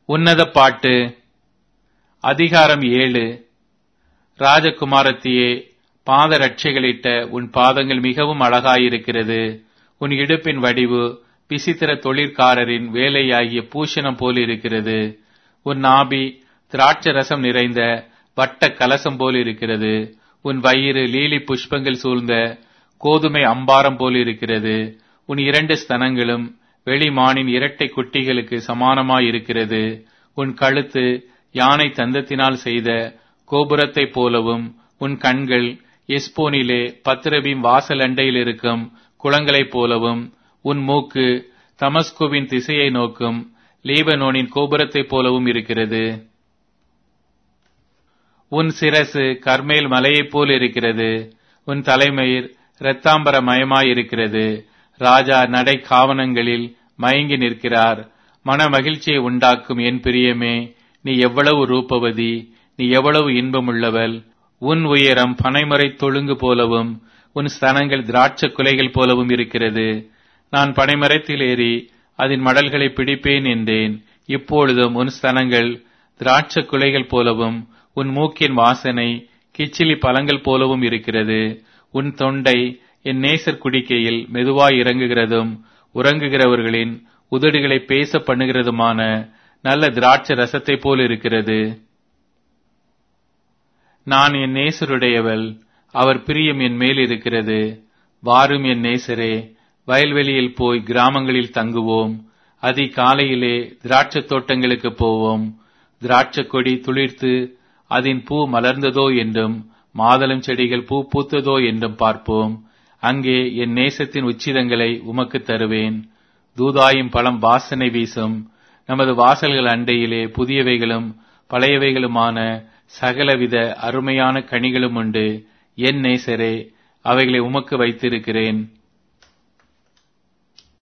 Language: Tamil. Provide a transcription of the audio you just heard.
உன்னத பாட்டு அதிகாரம் ஏழு ராஜகுமாரத்தியே பாத ரட்சைகளிட்ட உன் பாதங்கள் மிகவும் அழகாயிருக்கிறது உன் இடுப்பின் வடிவு விசித்திர தொழிற்காரரின் வேலையாகிய பூஷணம் போலிருக்கிறது உன் நாபி திராட்சை ரசம் நிறைந்த வட்ட கலசம் போல் இருக்கிறது உன் வயிறு லீலி புஷ்பங்கள் சூழ்ந்த கோதுமை அம்பாரம் போல் இருக்கிறது உன் இரண்டு ஸ்தனங்களும் வெளிமானின் இரட்டை குட்டிகளுக்கு சமானமாயிருக்கிறது உன் கழுத்து யானை தந்தத்தினால் செய்த கோபுரத்தைப் போலவும் உன் கண்கள் எஸ்போனிலே பத்திரபின் வாசல் அண்டையில் இருக்கும் குளங்களைப் போலவும் உன் மூக்கு தமஸ்குவின் திசையை நோக்கும் லீபனோனின் கோபுரத்தைப் போலவும் இருக்கிறது உன் சிரசு கர்மேல் மலையைப் போல் இருக்கிறது உன் தலைமயிர் இரத்தாம்பர மயமாயிருக்கிறது ராஜா நடை காவனங்களில் மயங்கி நிற்கிறார் மன மகிழ்ச்சியை உண்டாக்கும் என் பிரியமே நீ எவ்வளவு ரூபவதி நீ எவ்வளவு இன்பமுள்ளவள் உன் உயரம் பனைமுறை தொழுங்கு போலவும் உன் ஸ்தனங்கள் திராட்சை குலைகள் போலவும் இருக்கிறது நான் பனைமரத்தில் ஏறி அதன் மடல்களை பிடிப்பேன் என்றேன் இப்பொழுதும் உன் ஸ்தனங்கள் திராட்சை குலைகள் போலவும் உன் மூக்கின் வாசனை கிச்சிலி பழங்கள் போலவும் இருக்கிறது உன் தொண்டை என் நேசர் குடிக்கையில் மெதுவாய் இறங்குகிறதும் உறங்குகிறவர்களின் உதடுகளை பேச பண்ணுகிறதுமான நல்ல திராட்சை ரசத்தை போல் இருக்கிறது நான் என் நேசருடையவள் அவர் பிரியம் என் மேல் இருக்கிறது வாரும் என் நேசரே வயல்வெளியில் போய் கிராமங்களில் தங்குவோம் அதி காலையிலே திராட்சை தோட்டங்களுக்கு போவோம் திராட்சை கொடி துளிர்த்து அதன் பூ மலர்ந்ததோ என்றும் மாதளம் செடிகள் பூ பூத்ததோ என்றும் பார்ப்போம் அங்கே என் நேசத்தின் உச்சிதங்களை உமக்கு தருவேன் தூதாயும் பழம் வாசனை வீசும் நமது வாசல்கள் அண்டையிலே புதியவைகளும் பழையவைகளுமான சகலவித அருமையான கனிகளும் உண்டு என் நேசரே அவைகளை உமக்கு வைத்திருக்கிறேன்